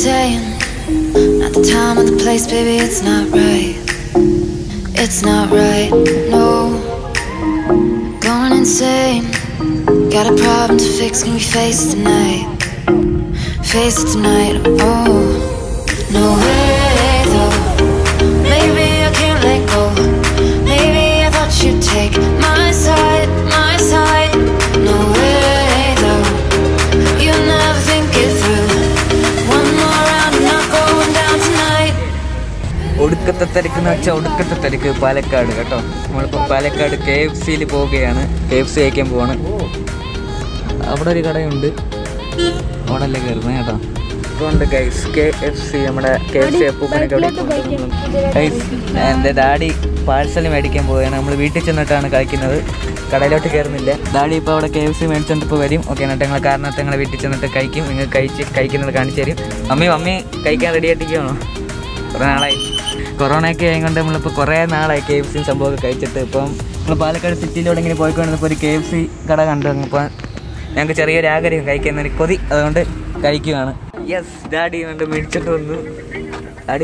saying, not the time or the place, baby, it's not right. It's not right, no. Going insane. Got a problem to fix, can we face it tonight? Face it tonight, oh. No way, though. Maybe I can't let go. Maybe I thought you'd take my side, my side. No way, though. You never think it through. One more round and I'm going down tonight. ഒടുക്കത്തെ തിരക്ക് എന്ന് വെച്ചാൽ ഒടുക്കത്തെ തിരക്ക് പാലക്കാട് കേട്ടോ നമ്മളിപ്പോൾ Palakkad K F സിയിൽ പോവുകയാണ് കെ എഫ് സി കഴിക്കാൻ പോവാണ് അവിടെ ഒരു കടയുണ്ട് അവിടെ അല്ലേ കയറുന്നത് കേട്ടോ ഇതുകൊണ്ട് ഗൈസ് കെ എഫ് സി നമ്മുടെ കെ എഫ് സി അപ്പൂപ്പനൊക്കെ അവിടെ ഗൈസ് എൻ്റെ ഡാഡി പാഴ്സൽ മേടിക്കാൻ പോവുകയാണ് നമ്മൾ വീട്ടിൽ ചെന്നിട്ടാണ് കഴിക്കുന്നത് കടയിലോട്ട് കയറുന്നില്ല ഡാഡി ഇപ്പോൾ അവിടെ കെ എഫ് സി മേടിച്ചോണ്ട് ഇപ്പോൾ വരും ഓക്കെ എന്നിട്ട് ഞങ്ങൾ കാരണത്ത് ഞങ്ങളെ വീട്ടിൽ ചെന്നിട്ട് കഴിക്കും നിങ്ങൾ കഴിച്ച് കഴിക്കുന്നത് കാണിച്ചു തരും മമ്മി മമ്മി കഴിക്കാൻ റെഡി ആയിട്ടിരിക്കുകയാണോ കുറേ നാളായി കൊറോണയൊക്കെ ആയതുകൊണ്ട് നമ്മളിപ്പോൾ കുറേ നാളായി കെ എഫ് സി സംഭവമൊക്കെ കഴിച്ചിട്ട് ഇപ്പം നമ്മൾ പാലക്കാട് സിറ്റിയിലൂടെ ഇങ്ങനെ പോയിക്കൊണ്ടിരുന്നപ്പോൾ ഒരു കെ എഫ് സി കട കണ്ടു അപ്പോൾ ഞങ്ങൾക്ക് ചെറിയൊരു ആഗ്രഹം കഴിക്കുന്ന ഒരു കൊതി അതുകൊണ്ട് കഴിക്കുകയാണ് യെസ് ഡാഡി കൊണ്ട് മേടിച്ചിട്ട് വന്നു ഡാഡി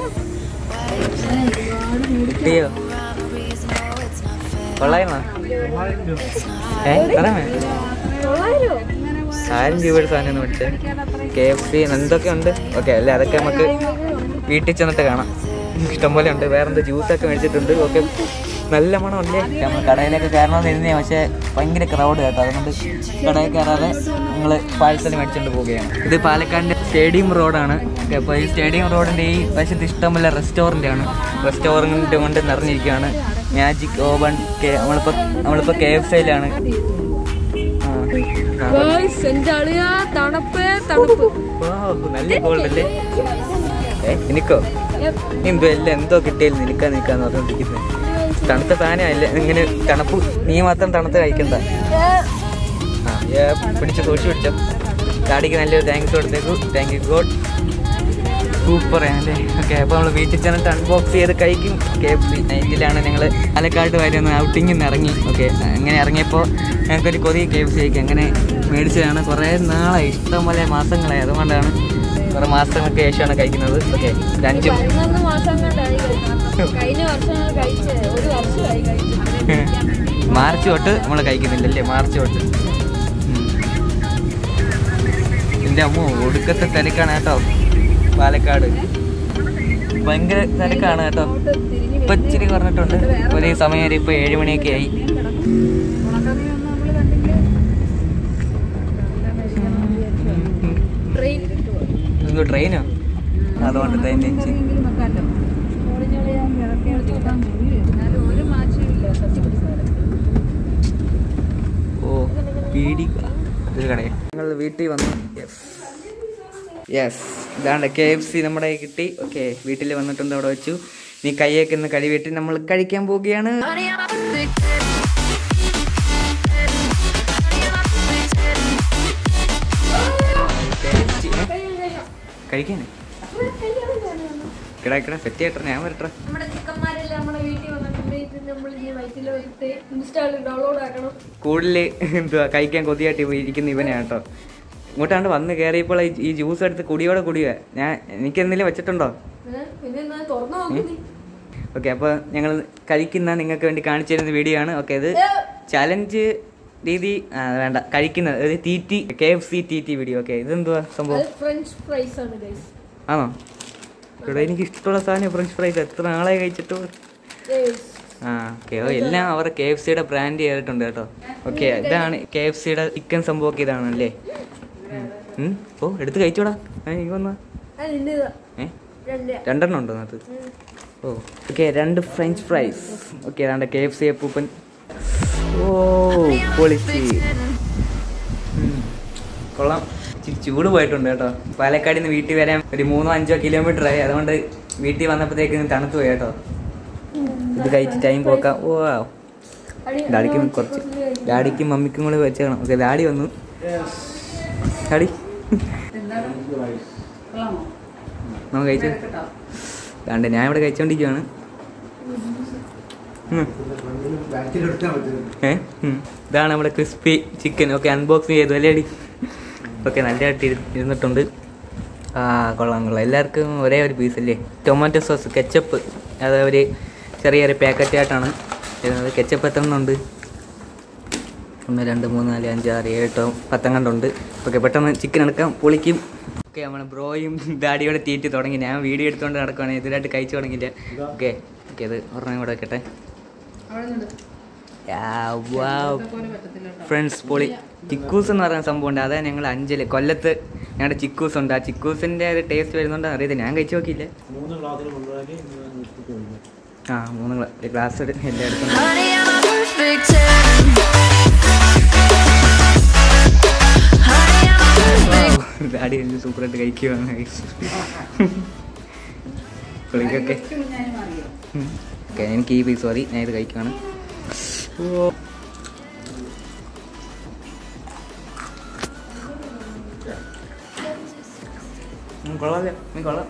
കിട്ടിയോ കൊള്ളായിരുന്നോ ഏ പറയാമേ ആയിരം രൂപയുടെ സാധനം മേടിച്ചേ കെ എഫ് സി എന്തൊക്കെ ഉണ്ട് ഓക്കെ അല്ലേ അതൊക്കെ നമുക്ക് വീട്ടിൽ ചെന്നിട്ട് കാണാം ഇഷ്ടംപോലെ ഉണ്ട് വേറെ എന്താ ജ്യൂസൊക്കെ മേടിച്ചിട്ടുണ്ട് ഓക്കെ നല്ല മണമല്ലേ നമ്മൾ കടയിലൊക്കെ കയറണമെന്ന് ഇരുന്നേ പക്ഷേ ഭയങ്കര ക്രൗഡ് കേട്ടോ അതുകൊണ്ട് കടയിൽ കയറാതെ ഞങ്ങൾ പാഴ്സൽ മേടിച്ചുകൊണ്ട് പോവുകയാണ് ഇത് പാലക്കാടിൻ്റെ സ്റ്റേഡിയം റോഡാണ് അപ്പോൾ ഈ സ്റ്റേഡിയം റോഡിൻ്റെ ഈ വശത്ത് ഇഷ്ടംപോലെ റെസ്റ്റോറൻ്റ് ആണ് റെസ്റ്റോറൻറ്റ് കൊണ്ട് നിറഞ്ഞിരിക്കുകയാണ് മാജിക് ഓവൺ കെ നമ്മളിപ്പോൾ നമ്മളിപ്പോൾ കെ എഫ് സിയിലാണ് ആ ഗേൾസ് എന്റെ അളിയാ തണുപ്പ് തണുപ്പ് Wow, നല്ല ഗോൾഡല്ലേ ഏ എനിക്കോ എന്തോ എല്ലാം എന്തോ കിട്ടിയാലും നിനക്കാ നിൽക്കാന്ന് പറഞ്ഞോണ്ടിരിക്കുന്നത് തണുത്ത സാധനമല്ല ഇങ്ങനെ തണുപ്പ് നീ മാത്രം തണുത്ത കഴിക്കണ്ട ആ ഏ, പിടിച്ച് സൂക്ഷിച്ച് പിടിച്ചോ ഡാഡിക്ക് നല്ലൊരു താങ്ക്സ് കൊടുത്തേക്കു താങ്ക് യു ഗോഡ് സൂപ്പർ ആണല്ലേ ഓക്കെ അപ്പോൾ നമ്മൾ വീട്ടിൽ ചെന്നിട്ട് അൺബോക്സ് ചെയ്ത് കഴിക്കും കെ എഫ് സി നൈറ്റിലാണ് ഞങ്ങൾ പാലക്കാട് വരെ ഒന്ന് ഔട്ടിങ്ങിൽ നിന്ന് ഇറങ്ങി ഓക്കെ അങ്ങനെ ഇറങ്ങിയപ്പോൾ ഞങ്ങൾക്കൊരു കൊതി കെ എഫ് സി കഴിക്കും അങ്ങനെ മേടിച്ചതാണ് കുറേ നാളായി ഇഷ്ടംപോലെ മാസങ്ങളായി അതുകൊണ്ടാണ് കുറേ മാസങ്ങൾക്ക് ശേഷമാണ് കഴിക്കുന്നത് ഓക്കെ അഞ്ചും പതിനൊന്ന് മാസം കണ്ടായി കഴിഞ്ഞ വർഷം ഞാൻ കഴിച്ചേ ഒരു വർഷമായി കഴിച്ചു മാർച്ച് തൊട്ട് നമ്മൾ കഴിക്കുന്നില്ലല്ലേ മാർച്ച് തൊട്ട് ഉം. എൻ്റെ അമ്മ ഒടുക്കത്തെ തിരക്കാണ് കേട്ടോ പാലക്കാട് ഭയങ്കര തിരക്കാണ് കേട്ടോ ഇപ്പൊ ഇച്ചിരി കുറഞ്ഞിട്ടുണ്ട് ഒരു സമയം വരെ ഇപ്പൊ ഏഴ് മണിയൊക്കെ ആയി ട്രെയിൻ എന്തോ ട്രെയിനോ അതുകൊണ്ട് ട്രെയിൻ ഒരു മാച്ചും ഇല്ല സത്യം ഓ പീടി ഒരു കടയിൽ ഞങ്ങൾ വീട്ടിൽ വന്നു യെസ് ഇതാണ്ട് കെ എഫ് സി നമ്മുടെ കയ്യിൽ കിട്ടി ഓക്കെ വീട്ടിൽ വന്നിട്ടുണ്ട് അവിടെ വെച്ചു നീ കൈയൊക്കെ ഒന്ന് കഴുകിയിട്ട് നമ്മൾ കഴിക്കാൻ പോവുകയാണ് KFC, ഏ? കഴിക്കാനേ കിടാ കിടാ സെറ്റ് ചെയ്യട്ടെ ഞാൻ വരട്ടെ നമ്മുടെ ചിക്കന്മാരെല്ലാം നമ്മുടെ വീട്ടിൽ വന്നിട്ടുണ്ട് ഇത് നമ്മൾ ഈ വയറ്റിലോട്ട് ഇൻസ്റ്റാളിൽ ഡൗൺലോഡ് ആക്കണം കൂടുതൽ എന്തുവാ കഴിക്കാൻ കൊതിയായിട്ട് ഇവ ഇരിക്കുന്ന ഇവനാണ് കേട്ടോ ഇങ്ങോട്ടാണ്ട് വന്ന് കയറിയപ്പോൾ ഈ- ഈ ജ്യൂസ് എടുത്ത് കുടിയോടെ കുടിയുക ഞാൻ എനിക്ക് എന്തെങ്കിലും വെച്ചിട്ടുണ്ടോ ഏ? പിന്നെ എന്നാ തുറന്നു നോക്കുന്നേ ഓക്കെ അപ്പോൾ ഞങ്ങൾ കഴിക്കുന്ന നിങ്ങൾക്ക് വേണ്ടി കാണിച്ചു തരുന്ന വീഡിയോ ആണ് ഓക്കെ ഇത് ചലഞ്ച് രീതി ആ, വേണ്ട കഴിക്കുന്നത് അതായത് T T K F C T T video okay ഇതെന്തുവാ സംഭവം അത് ഫ്രഞ്ച് ഫ്രൈസ് ആണ് ഗൈസ് ആണോ ഇവിടെ എനിക്ക് ഇഷ്ടമുള്ള സാധനം ഫ്രഞ്ച് ഫ്രൈസ് എത്ര നാളായി കഴിച്ചിട്ട് ആ ഓക്കെ ഓ എല്ലാം അവർ കെ എഫ് സിയുടെ ബ്രാൻഡ് ചെയ്തിട്ടുണ്ട് കേട്ടോ ഓക്കെ ഇതാണ് കെ എഫ് സിയുടെ ചിക്കൻ സംഭവമൊക്കെ ഇതാണല്ലേ ഉം. ഉം. ഓ എടുത്ത് കഴിച്ചോടാ ഏ ഈ വന്നാ അത് നിന്റേതാ ഏ രണ്ട് രണ്ടെണ്ണം ഉണ്ടോ അതിനകത്ത് ഓ ഓക്കെ രണ്ട് ഫ്രഞ്ച് ഫ്രൈസ് ഓക്കെ അതാണ്ട് കെ എഫ് സി അപ്പൂപ്പൻ ഓ പൊളിച്ച് ഉം. കൊള്ളാം ഇച്ചിരി ചൂട് പോയിട്ടുണ്ട് കേട്ടോ പാലക്കാട് നിന്ന് വീട്ടിൽ വരാൻ ഒരു മൂന്നോ അഞ്ചോ കിലോമീറ്റർ ആയി അതുകൊണ്ട് വീട്ടിൽ വന്നപ്പോഴത്തേക്ക് തണുത്ത് പോയി കേട്ടോ ഇത് കഴിച്ച് ടൈം പോക്കാം ഓ ഡാഡിക്കും കുറച്ച് ഡാഡിക്കും മമ്മിക്കും കൂടെ വെച്ചേക്കണം ഓക്കെ ഡാഡി വന്നു ഡാഡി നമുക്ക് കഴിച്ചു ദാണ്ട് ഞാൻ ഇവിടെ കഴിച്ചോണ്ടിരിക്കുവാണ് ഉം. ഏ ഉം. ഇതാണ് നമ്മുടെ ക്രിസ്പി ചിക്കൻ ഓക്കെ അൺബോക്സിങ് ചെയ്തു അല്ലേ അടി ഓക്കെ നല്ലതായിട്ട് ഇരു- ഇരുന്നിട്ടുണ്ട് ആ കൊള്ളാം കൊള്ളാം എല്ലാവർക്കും ഒരേ ഒരു പീസല്ലേ ടൊമാറ്റോ സോസ് കെച്ചപ്പ് അത് ഒരു ചെറിയൊരു പാക്കറ്റ് ആയിട്ടാണ് വരുന്നത് കെച്ചപ്പ് എത്ര എണ്ണം ഉണ്ട് ഒന്ന് രണ്ട് മൂന്ന് നാല് അഞ്ച് ആറ് ഏഴ് എട്ടോ പത്തെങ്ങാണ്ടുണ്ട് ഓക്കെ പെട്ടെന്ന് ചിക്കൻ എടുക്കാം പൊളിക്കും ഓക്കെ നമ്മൾ ബ്രോയും ഡാഡിയോടെ തീറ്റി തുടങ്ങി ഞാൻ വീഡിയോ എടുത്തുകൊണ്ട് നടക്കുവാണ് ഇതിലായിട്ട് കഴിച്ചു തുടങ്ങിയില്ല ഓക്കെ ഓക്കെ അത് ഒരെണ്ണം കൂടെ വെക്കട്ടെ ഫ്രണ്ട്സ് പൊളി ചിക്കൂസ് എന്ന് പറയുന്ന സംഭവം ഉണ്ട് അതാണ് ഞങ്ങൾ അഞ്ചല് കൊല്ലത്ത് ഞങ്ങളുടെ ചിക്കൂസ് ഉണ്ട് ആ ചിക്കൂസിൻ്റെ ഒരു ടേസ്റ്റ് വരുന്നുണ്ടോ അറിയത്തില്ല ഞാൻ കഴിച്ചു നോക്കിയില്ല മൂന്ന് ഗ്ലാസ്സിൽ കൊണ്ടുപോയി നിർത്തിട്ട് ഒഴിക്കും ആ മൂന്ന് ഗ്ലാസ് എല്ലാം എടുക്കുന്നു Honey, I'm a perfect ten. Honey, I'm a perfect daddy എന്ത് സൂപ്പറായിട്ട് കഴിക്കുവാണ് പുള്ളിക്കൊക്കെ ഓക്കെ എനിക്ക് ഈ പീസ് മതി ഞാൻ ഇത് കഴിക്കുവാണ് ഉം, കൊള്ളാല്ലേ നീ കൊള്ളാം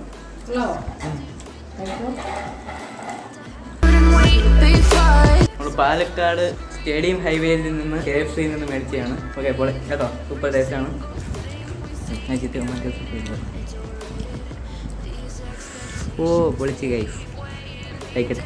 and wait before. നമ്മൾ പാലക്കാട് സ്റ്റേഡിയം ഹൈവേയിൽ നിന്ന് കെ എഫ് സിയിൽ നിന്ന് മേടിച്ചതാണ് ഓക്കെ പൊളി കേട്ടോ സൂപ്പർ ടേസ്റ്റാണ് ഞാൻ ചിത്തി മറ്റേ super. ഓ പൊളിച്ച് ഗൈസ് കഴിക്കട്ടെ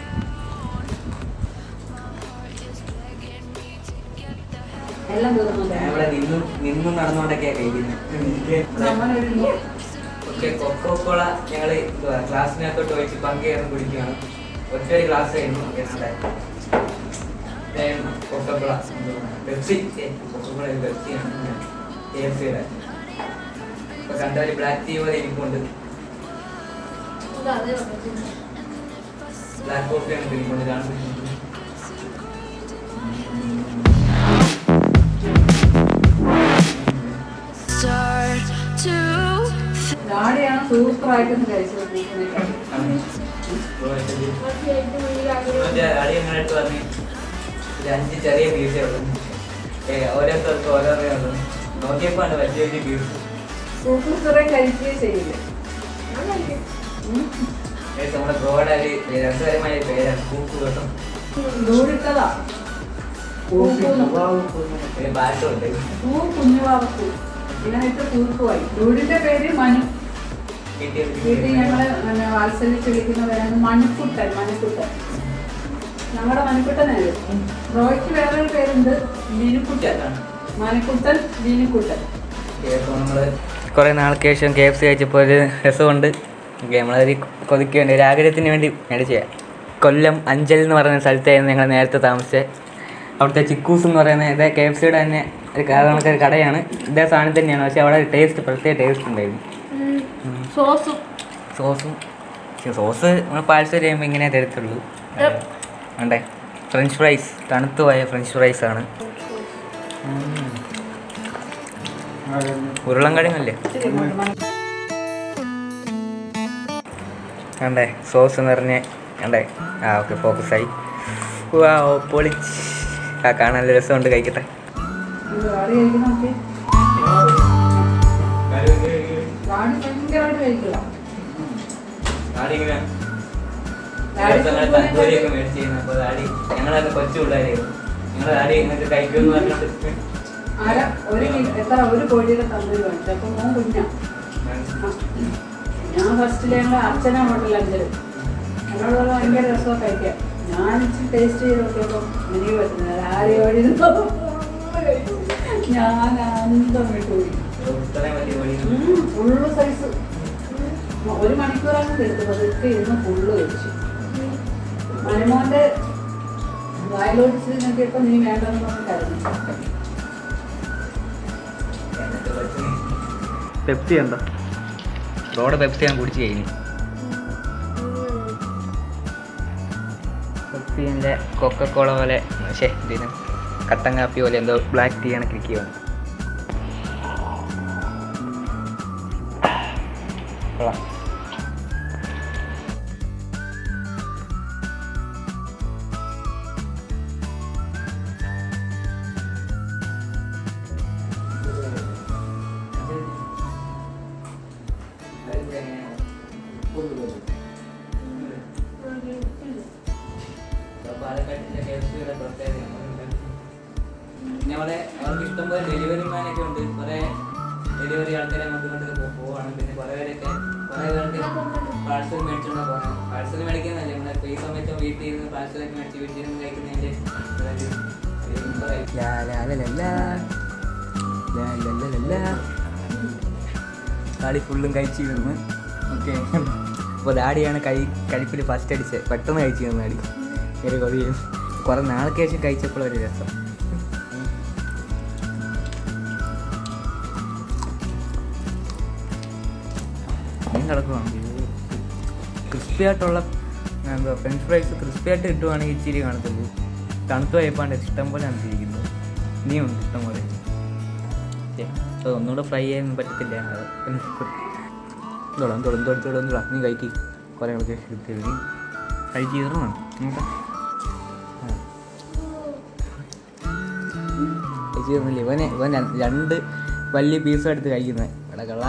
എല്ലാം തീർന്നു ഞാൻ ഇവിടെ നിന്നും നിന്നും നടന്നുകൊണ്ടൊക്കെയാ കഴിക്കുന്നത് ഓക്കെ കൊക്കോക്കോള ഞങ്ങൾ ക്ലാസ്സിനകത്തോട്ട് വെച്ച് പങ്കുചേർന്ന് കുടിക്കുകയാണ് ഒറ്റ ഒരു ഗ്ലാസ് ആയിരുന്നു ഞങ്ങളുടെ കൊക്കോക്കോള പെപ്സി കൊക്കോക്കോള പെപ്സിയാണ് കെ എഫ് സിയുടെ ഇപ്പൊ കണ്ടവര് ബ്ലാക്ക് ടീ പോലെ ഇരിപ്പുണ്ട് ബ്ലാക്ക് കോഫിയാണ് ഇരിപ്പുണ്ട് കാണുന്നുണ്ട് Start to ഡാഡിയാണ് സൂപ്പറായിട്ടൊന്ന് കഴിച്ചത് പൂക്കണേക്കാൾ. മറ്റേ അടി ഞങ്ങളുടെ അടുത്ത് പറഞ്ഞു ഒരു അഞ്ച് ചെറിയ പീസേ ഉള്ളൂ ഏ ഓരോരുത്തർക്ക് ഓരോന്നേ ഉള്ളൂ നോക്കിയപ്പോ ആണ് വലിയ വലിയ പീസ് സൂപ്പ് കുറെ കഴിക്കുകയും ചെയ്യില്ല ഉം. നമ്മുടെ ബ്രോയുടെ ഒരു രസകരമായ പേരാണ് കൂപ്പ് കേട്ടോ ദൂരിട്ടതാ പൂക്കുന്നു. ഒരു പാട്ടുമുണ്ട് പൂ കുഞ്ഞുവാവപ്പൂ ഇവനിട്ട് പൂക്കുവായി ദൂരിന്റെ പേര് മനു വീട്ടിൽ ഞങ്ങള് പിന്നെ വാത്സല്യച്ച് വിളിക്കുന്നവരാണ് മണിക്കുട്ടൻ മണിക്കുട്ടൻ ഞങ്ങളുടെ മണിക്കുട്ടനായത് റോയ്ക്ക് വേറൊരു പേരുണ്ട് ലിനുക്കുട്ടൻ മണിക്കുട്ടൻ ലിനുക്കുട്ടൻ കുറെ നാൾക്ക് ശേഷം കെ എഫ് സി കഴിച്ചപ്പോൾ ഒരു രസമുണ്ട് നമ്മളൊരു കൊതിക്ക് വേണ്ടി ഒരു ആഗ്രഹത്തിന് വേണ്ടി മേടിച്ച കൊല്ലം അഞ്ചൽ എന്ന് പറയുന്ന സ്ഥലത്തായിരുന്നു ഞങ്ങൾ നേരത്തെ താമസിച്ചത് അവിടുത്തെ ചിക്കൂസ് എന്ന് പറയുന്ന ഇതേ കെ എഫ് സിയുടെ തന്നെ ഒരു കണക്കൊരു കടയാണ് ഇതേ സാധനം തന്നെയാണ് പക്ഷെ അവിടെ ടേസ്റ്റ് പ്രത്യേക ടേസ്റ്റ് ഉണ്ടായിരുന്നു സോസും സോസും പക്ഷെ സോസ് നമ്മൾ പാഴ്സൽ ചെയ്യുമ്പോൾ ഇങ്ങനെ തരത്തുള്ളൂ ഉണ്ടേ ഫ്രഞ്ച് ഫ്രൈസ് തണുത്തു പോയ ഫ്രഞ്ച് ഫ്രൈസ് ആണ് ഉം. ഉരുളൻകിഴങ്ങല്ലേ കണ്ടേ സോസ് നിറഞ്ഞ് കണ്ടേ ആ ഓക്കെ ഫോക്കസായി വാ പൊളിച്ച് ആ കാണാൻ നല്ല രസമുണ്ട് കഴിക്കട്ടെ ഡാഡി കഴിക്കുന്ന നോക്കി ഡാഡി ഭയങ്കരമായിട്ട് കഴിക്കുക ഞങ്ങളൊക്കെ കൊച്ചു പിള്ളേരായിരുന്നു ഞങ്ങളുടെ ഡാഡി ഇങ്ങനത്തെ കഴിക്കുമെന്ന് പറഞ്ഞിട്ട് ആര ഒരു കി- എത്ര ഒരു കോഴിയുടെ തന്നൂര് വാങ്ങിച്ചു അപ്പൊ മോൻ കുഞ്ഞാ ഞാൻ ഫസ്റ്റിൽ ഞങ്ങൾ അച്ഛനെ ഹോട്ടലിൽ അഞ്ചല് ഞങ്ങളോട് ഭയങ്കര രസമാണ് കഴിക്കാൻ ഞാൻ ഇച്ചിരി ടേസ്റ്റ് ചെയ്ത് നോക്കിയപ്പോൾ എനിക്ക് പറ്റുന്നില്ല ആരെയും ഓടിയിരുന്നോ ഞാൻ അന്തം വിട്ടുപോയി ഇത്രയും വലിയ കോഴി ഫുള്ള് സൈസ് ഒരു മണിക്കൂറാണ് എടുത്തത് പതുക്കെ ഇരുന്ന് ഫുള്ള് കഴിച്ചു മനുമോന്റെ വായിലോടിച്ച് നോക്കിയപ്പോ നീ വേണ്ടെന്ന് പറഞ്ഞിട്ടായിരുന്നു പെപ്സി ഉണ്ടോ റോഡ് പെപ്സി ഞാൻ കുടിച്ച് കഴിഞ്ഞു പെപ്സിൻ്റെ കൊക്കക്കോള പോലെ പക്ഷേ ഇതിന് കട്ടൻ കാപ്പി പോലെ എന്തോ ബ്ലാക്ക് ടീ ആണ് കിരിക്കുകയാണ് കൊള്ളാം ഞങ്ങളെ അവർക്ക് ഇഷ്ടംപോലെ ഡെലിവറി മാനൊക്കെ ഉണ്ട് കുറെ ഡെലിവറി ആൾക്കാരെ അങ്ങോട്ട് ഇങ്ങോട്ടൊക്കെ പോവാണ് പോവാണ് പിന്നെ കുറേ പേരൊക്കെ കുറേ പേർക്ക് പാഴ്സൽ മേടിച്ചോണ്ടാ പോകണം പാഴ്സൽ മേടിക്കുന്നതല്ലേ നമ്മളെ ഈ സമയത്ത് വീട്ടിൽ ഇരുന്ന് പാഴ്സലൊക്കെ മേടിച്ച് വീട്ടിൽ ഇരുന്ന് കഴിക്കുന്നതിൻ്റെ ലാ ലാ ലാ ലാ ലാ. ലാ ലാ ലാ ലാ ലാ. ഡാഡി ഫുള്ളും കഴിച്ചു തീർന്ന് ഓക്കെ അപ്പോൾ ഡാഡിയാണ് കൈ കഴിപ്പിൽ ഫസ്റ്റ് അടിച്ചത് പെട്ടെന്ന് കഴിച്ചു തീർന്നു ഡാഡി ഒരു കൊതിയും കുറേ നാൾക്ക് ശേഷം കഴിച്ചപ്പോൾ ഒരു രസം ഞാൻ കിടക്കുവാണ് ക്രിസ്പി ആയിട്ടുള്ള എന്താ ഫ്രഞ്ച് ഫ്രൈസ് ക്രിസ്പി ആയിട്ട് കിട്ടുവാണെങ്കിൽ ഇച്ചിരി കാണത്തുള്ളൂ തണുത്ത് പോയപ്പാണ്ട് ഇഷ്ടം പോലെ അനുസരിക്കുന്നത് ഇനിയുണ്ട് ഇഷ്ടം പോലെ ഛെ, അത് ഒന്നുകൂടെ ഫ്രൈ ചെയ്യാൻ പറ്റത്തില്ല അത് പിന്നെ തൊടാം തൊടും തൊടും തൊടും തൊടാം നീ കഴിക്കി കുറേ ആൾക്ക് എടുത്ത് നീ കഴിച്ച് തീർന്നാണ് നോക്കാം കഴിച്ച് തീർന്നില്ല ഇവനെ ഇവൻ ര- രണ്ട് വലിയ പീസും എടുത്ത് കഴിക്കുന്നത് ഇവിടെ കള്ള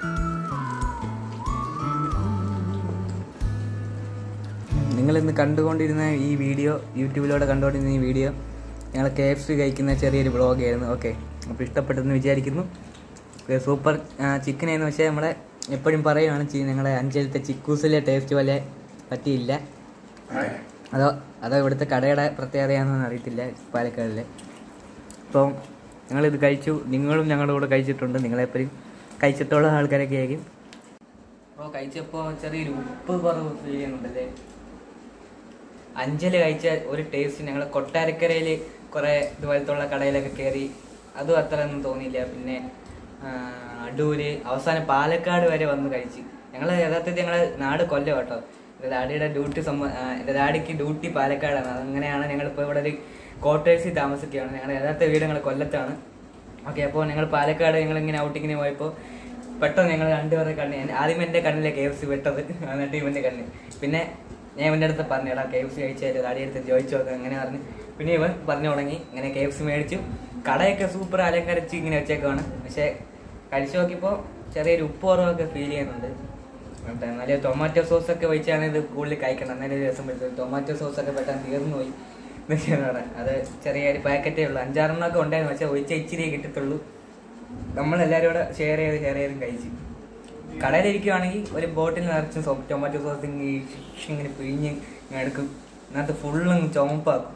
നിങ്ങൾ ഇന്ന് കണ്ടുകൊണ്ടിരുന്ന ഈ വീഡിയോ യൂട്യൂബിലൂടെ കണ്ടുകൊണ്ടിരുന്ന ഈ വീഡിയോ ഞങ്ങൾ കെ എഫ് സി കഴിക്കുന്ന ചെറിയൊരു വ്ളോഗായിരുന്നു ഓക്കെ അപ്പോൾ ഇഷ്ടപ്പെട്ടെന്ന് വിചാരിക്കുന്നു സൂപ്പർ ചിക്കൻ എന്ന് വെച്ചാൽ നമ്മളെ എപ്പോഴും പറയുകയാണ് ചി- ഞങ്ങളുടെ അഞ്ചലത്തെ ചിക്കൂസിലെ ടേസ്റ്റ് പോലെ പറ്റിയില്ല അതോ അതോ ഇവിടുത്തെ കടയുടെ പ്രത്യേകതയാണെന്ന് അറിയത്തില്ല പാലക്കാടിലെ അപ്പോൾ ഞങ്ങളിത് കഴിച്ചു നിങ്ങളും ഞങ്ങളുടെ കൂടെ കഴിച്ചിട്ടുണ്ട് നിങ്ങളെപ്പോഴും കഴിച്ചിട്ടുള്ള ആൾക്കാരൊക്കെ ആയിരിക്കും അപ്പോൾ കഴിച്ചപ്പോൾ ചെറിയൊരു ഉപ്പ് കുറവ് ഫീൽ ചെയ്യുന്നുണ്ടല്ലേ അഞ്ചല് കഴിച്ച ഒരു ടേസ്റ്റ് ഞങ്ങൾ കൊട്ടാരക്കരയിൽ കുറേ ഇതുപോലത്തുള്ള കടയിലൊക്കെ കയറി അതും അത്ര ഒന്നും തോന്നിയില്ല പിന്നെ ആ, അടൂര് അവസാനം പാലക്കാട് വരെ വന്ന് കഴിച്ച് ഞങ്ങൾ യഥാർത്ഥത്തിൽ ഞങ്ങൾ നാട് കൊല്ലം കേട്ടോ എൻ്റെ ഡാഡിയുടെ ഡ്യൂട്ടി സംബ ആ, എൻ്റെ ഡാഡിക്ക് ഡ്യൂട്ടി പാലക്കാടാണ് അങ്ങനെയാണ് ഞങ്ങളിപ്പോൾ ഇവിടെ ഒരു ക്വാർട്ടേഴ്സിൽ താമസിക്കുകയാണ് ഞങ്ങളുടെ യഥാർത്ഥ വീട് ഞങ്ങൾ കൊല്ലത്താണ് ഓക്കെ അപ്പോൾ ഞങ്ങൾ പാലക്കാട് ഞങ്ങൾ ഇങ്ങനെ ഔട്ടിങ്ങിന് പോയപ്പോൾ പെട്ടെന്ന് ഞങ്ങൾ രണ്ടുപേരുടെ കണ്ണ് ആദ്യം എൻ്റെ കണ്ണിലെ കെ എഫ് സി വെട്ടത് എന്നിട്ട് ഇവൻ്റെ കണ്ണ് പിന്നെ ഞാൻ ഇവൻ്റെ അടുത്ത് പറഞ്ഞു എടാ കെ എഫ് സി കഴിച്ചാൽ ഡാഡി അടുത്ത് ചോദിച്ചു നോക്കാം അങ്ങനെ പറഞ്ഞു പിന്നെ ഇവൻ പറഞ്ഞു തുടങ്ങി ഇങ്ങനെ കെ എഫ് സി മേടിച്ചു കടയൊക്കെ സൂപ്പർ അലങ്കരിച്ച് ഇങ്ങനെ വെച്ചേക്കാണ് പക്ഷേ കഴിച്ചു നോക്കിയപ്പോൾ ചെറിയൊരു ഉപ്പ് കുറവൊക്കെ ഫീൽ ചെയ്യുന്നുണ്ട് എന്നിട്ട് നല്ല ടൊമാറ്റോ സോസ് ഒക്കെ വെച്ചാണ് ഇത് കൂടുതൽ കഴിക്കണം എന്നാലും ഒരു രസം പറ്റും ടൊമാറ്റോ സോസ് ഒക്കെ പെട്ടെന്ന് തീർന്നു പോയി എന്നൊക്കെയാണ് അവിടെ അത് ചെറിയൊരു പാക്കറ്റേ ഉള്ളൂ അഞ്ചാറെണ്ണമൊക്കെ ഉണ്ടായിരുന്നു പക്ഷേ ഒഴിച്ച ഇച്ചിരിയേ കിട്ടത്തുള്ളൂ നമ്മളെല്ലാവരും കൂടെ ഷെയർ ചെയ്ത് ഷെയർ ചെയ്തും കഴിച്ചു കടയിലിരിക്കുവാണെങ്കിൽ ഒരു ബോട്ടിൽ നിറച്ച് സോ ടൊമാറ്റോ സോസ് ഇങ്ങനെ ഇങ്ങനെ പിഴിഞ്ഞ് ഇങ്ങനെ എടുക്കും അതിനകത്ത് ഫുള്ളും ചുമപ്പാക്കും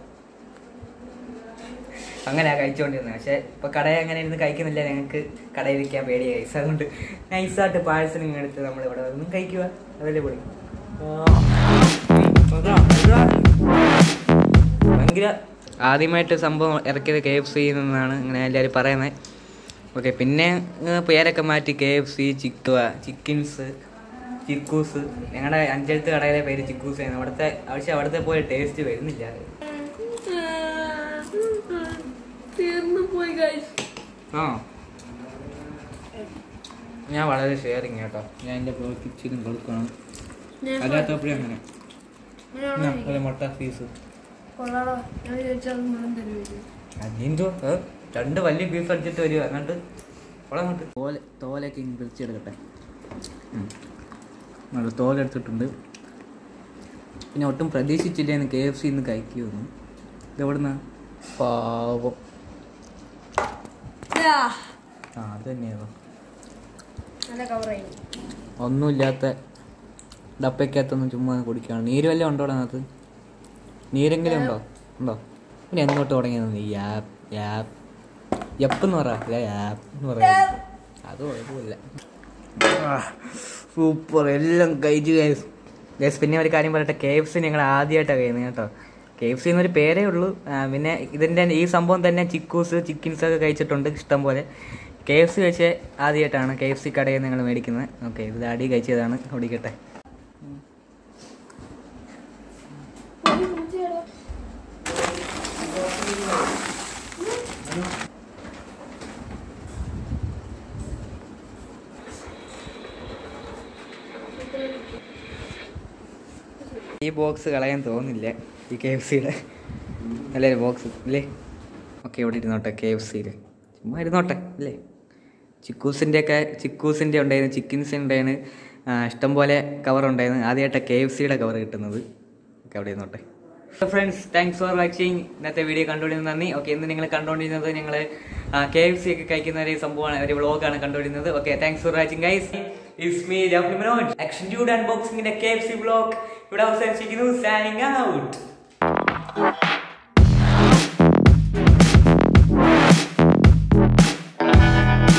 അങ്ങനെയാ കഴിച്ചുകൊണ്ടിരുന്നത് പക്ഷെ ഇപ്പൊ കടയിൽ അങ്ങനെ ഇരുന്ന് കഴിക്കുന്നില്ല ഞങ്ങൾക്ക് കടയിൽ ഇരിക്കാൻ പേടിയായി അതുകൊണ്ട് നൈസായിട്ട് പാഴ്സൽ ഇങ്ങനെ എടുത്ത് നമ്മൾ ഇവിടെ വന്നും കഴിക്കുക അതല്ലേ പൊളി ഭയങ്കര ആദ്യമായിട്ട് സംഭവം ഇറക്കിയത് കെ എഫ് സി എന്നാണ് ഇങ്ങനെ എല്ലാവരും പറയുന്നത് ഓക്കെ പിന്നെ ഏർ പേരൊക്കെ മാറ്റി കെ എഫ് സി ചിക്കുവ ചിക്കിൻസ് ചിക്കൂസ് ഞങ്ങളുടെ അഞ്ചലത്തെ കടയിലെ പേര് ചിക്കൂസ് ആണ് അവിടുത്തെ പക്ഷെ അവിടുത്തെ പോലെ ടേസ്റ്റ് വരുന്നില്ല തീർന്നു പോയി guys. ആ ഞാൻ വളരെ ഷെയറിങ് കേട്ടോ ഞാൻ എൻ്റെ ഇച്ചിരി കൊടുക്കണം ഞാൻ അല്ലാത്തപ്പോഴും അങ്ങനെ ഞാൻ എന്നാ, ഒരു മുട്ട പീസ് കൊള്ളാടോ ഞാൻ ചോദിച്ചാൽ മുഴുവൻ തരുമല്ലോ അതിൻ്റെ രണ്ട് വലിയ പീസ് അടിച്ചിട്ട് വരിക എന്നിട്ട് അങ്ങോട്ട് തോല തോലൊക്കെ ഇങ്ങ് പിടിച്ചെടുക്കട്ടെ ഉം. നല്ല തോലെടുത്തിട്ടുണ്ട് പിന്നെ ഒട്ടും പ്രതീക്ഷിച്ചില്ലായിരുന്നു കെ എഫ് സി ഇന്ന് കഴിക്കുമെന്ന് ഇതെവിടുന്ന പാവം ആ അത് തന്നെയാണോ നല്ല കവറായി ഒന്നുമില്ലാത്ത ഡപ്പയ്ക്കകത്തൊന്നും ചുമ്മാ കുടിക്കുകയാണ് നീര് വല്ലതും ഉണ്ടോ അതിനകത്ത് നീരെങ്കിലും ഉണ്ടോ ഉണ്ടോ പിന്നെ എന്നോട്ട് തുടങ്ങിയത് നീ യാപ്പ് യാപ്പ് യപ്പെന്ന് പറ യാപ്പ് എന്ന് പറയാം അത് കുഴപ്പമില്ല സൂപ്പർ എല്ലാം കഴിച്ചു ഗൈസ് ഗൈസ് പിന്നെ ഒരു കാര്യം പറയട്ടെ കെ എഫ് സി ഞങ്ങൾ ആദ്യമായിട്ടാണ് കഴിയുന്നത് കേട്ടോ കെ എഫ് സി എന്നൊരു പേരേ ഉള്ളൂ ആ, പിന്നെ ഇതിൻ്റെ ഈ സംഭവം തന്നെ ചിക്കൂസ് ചിക്കൻസ് ഒക്കെ കഴിച്ചിട്ടുണ്ട് ഇഷ്ടം പോലെ കെ എഫ് സി വെച്ച് ആദ്യമായിട്ടാണ് കെ എഫ് സി കടയിൽ നിന്ന് ഞങ്ങൾ മേടിക്കുന്നത് ഓക്കെ ഇത് അടി കഴിച്ചതാണ് ഓടിക്കട്ടെ ഈ ബോക്സ് കളയാൻ തോന്നില്ല ഈ കെ എഫ് സിയുടെ നല്ലൊരു ബോക്സ് അല്ലേ ഓക്കെ ഇവിടെ ഇരുന്നോട്ടെ കെ എഫ് സിയിൽ ചുമ്മാ ഇരുന്നോട്ടെ അല്ലേ ചിക്കൂസിൻ്റെ ഒക്കെ ചിക്കൂസിൻ്റെ ഉണ്ടായിരുന്നു ചിക്കൻസ് ഉണ്ടായിരുന്നു ആ, ഇഷ്ടംപോലെ കവർ ഉണ്ടായിരുന്നു ആദ്യമായിട്ടാണ് കെ എഫ് സിയുടെ കവർ കിട്ടുന്നത് ഓക്കെ അവിടെ ഇരുന്നോട്ടെ ഫ്രണ്ട്സ് താങ്ക്സ് ഫോർ വാച്ചിങ് ഇന്നത്തെ വീഡിയോ കണ്ടുകൊണ്ടിരുന്നത് നന്ദി ഓക്കെ ഇന്ന് നിങ്ങൾ കണ്ടുകൊണ്ടിരുന്നത് ഞങ്ങൾ കെ എഫ് സി ഒക്കെ കഴിക്കുന്ന ഒരു സംഭവമാണ് ഒരു വ്ളോഗാണ് കണ്ടുകൊണ്ടിരുന്നത് okay thanks for watching guys it's me ജാഫ്ലി മനോജ് ആക്ഷൻ ഡ്യൂഡ് അൺബോക്സിംഗിന്റെ കെ എഫ് സി ബ്ലോഗ് ഇവിടെ അവസാനിച്ചിരിക്കുന്നു സാനിങ് ഔട്ട്